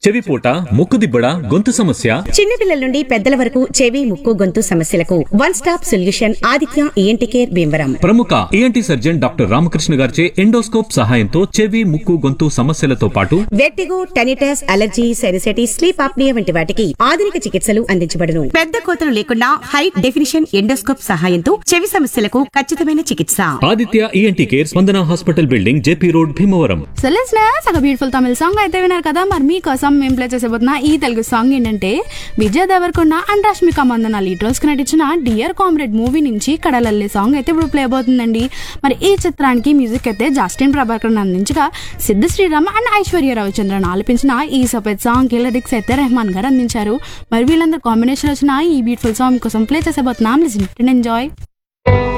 చెవిపోట ముక్కుదిబ్బడ గొంతు సమస్య చిన్నపిల్లల నుండి పెద్దల వరకు చెవి ముక్కు గొంతు సమస్యలకు one stop solution Aditya ENT care Bhimavaram ప్రముఖ ఏఎన్టీ సర్జన్ డాక్టర్ రామకృష్ణ గారిచే ఎండోస్కోప్ సహాయంతో చెవి ముక్కు గొంతు సమస్యలతో పాటు vertigo tinnitus allergy sinusitis sleep apnea వంటి వాటికి ఆధునిక చికిత్సలు అందించబడును పెద్ద కోతలు లేకుండా హై డెఫినిషన్ ఎండోస్కోప్ సహాయంతో చెవి సమస్యలకు ఖచ్చితమైన చికిత్స Aditya ENT care Spandana hospital building JP road Bhimavaram so listeners ఒక బ్యూటిఫుల్ తమిళ సాంగ్ అయితే విన్నారు కదా మరి మీకోసం మేము ప్లే చేసేబోతున్న ఈ తెలుగు సాంగ్ ఏంటంటే Vijay Devarakonda and Rashmika Mandanna lead roles కి నటించిన డియర్ కామ్రేడ్ మూవీ నుంచి కడలల్లి సాంగ్ అయితే ఇప్పుడు ప్లే అవుతుందండి మరి ఈ చిత్రానికి మ్యూజిక్ అయితే జాస్టిన్ ప్రభాకర్ అందించగా సిద్ధ శ్రీరామ్ అండ్ ఐశ్వర్య రవిచంద్రన్ ఆలపించిన ఈ సఫేద్ సాంగ్ కి లిరిక్స్ అయితే రెహమాన్ గారు అందించారు మరి వీళ్ళందరూ కాంబినేషన్ వచ్చిన ఈ బ్యూటిఫుల్ సాంగ్ కోసం ప్లే చేసేబోతున్నాం లిసన్ ఎంజాయ్